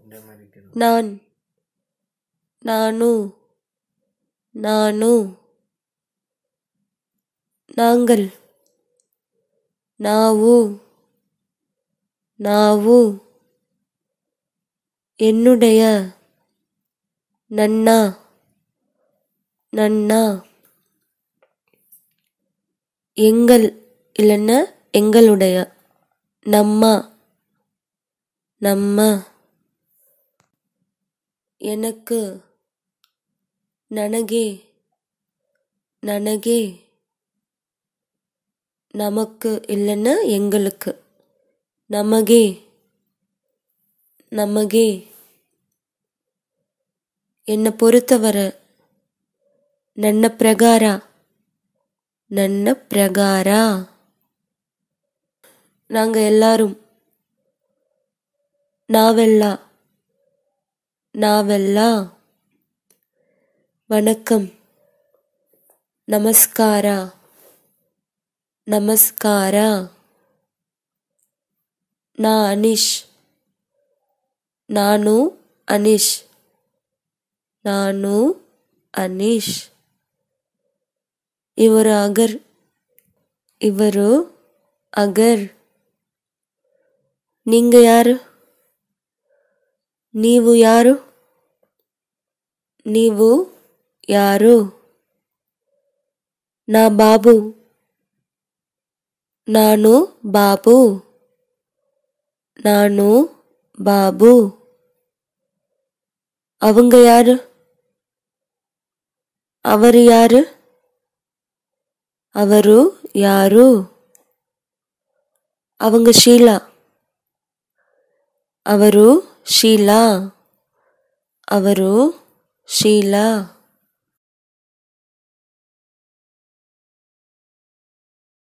நான் நானு நானு நாங்கள் ನಾವು ನಾವು என்னுடைய ನನ್ನ ನನ್ನ எங்கள் இல்லைன்னா எங்களுடைய நம்ம நம்ம எனக்கு ನನಗೆ ನನಗೆ நமக்கு இல்லைன்னா எங்களுக்கு ನಮಗೆ ನಮಗೆ என்னை பொறுத்தவரை ನನ್ನ ಪ್ರಕಾರ ನನ್ನ ಪ್ರಕಾರ நாங்கள் எல்லாரும் ನಾವೆಲ್ಲ ನಾವೆಲ್ಲ வணக்கம் நமஸ்கார நமஸ்கார ನಾ ಅನೀಶ್ ನಾನು ಅನೀಶ್ ನಾನು ಅನೀಶ್ ಇವರು ಅಗರ್ ಇವರು ಅಗರ್ நீங்க யாரு ನೀವು ಯಾರು ನೀವು ಯಾರು ನಾ ಬಾಬು ನಾನು ಬಾಬು ನಾನು ಬಾಬು அவங்க யாரு ಅವರು ಯಾರು ಅವರು ಯಾರು அவங்க ಶೀಲಾ ಅವರು ಶೀಲಾ ಅವರು ಶೀಲಾ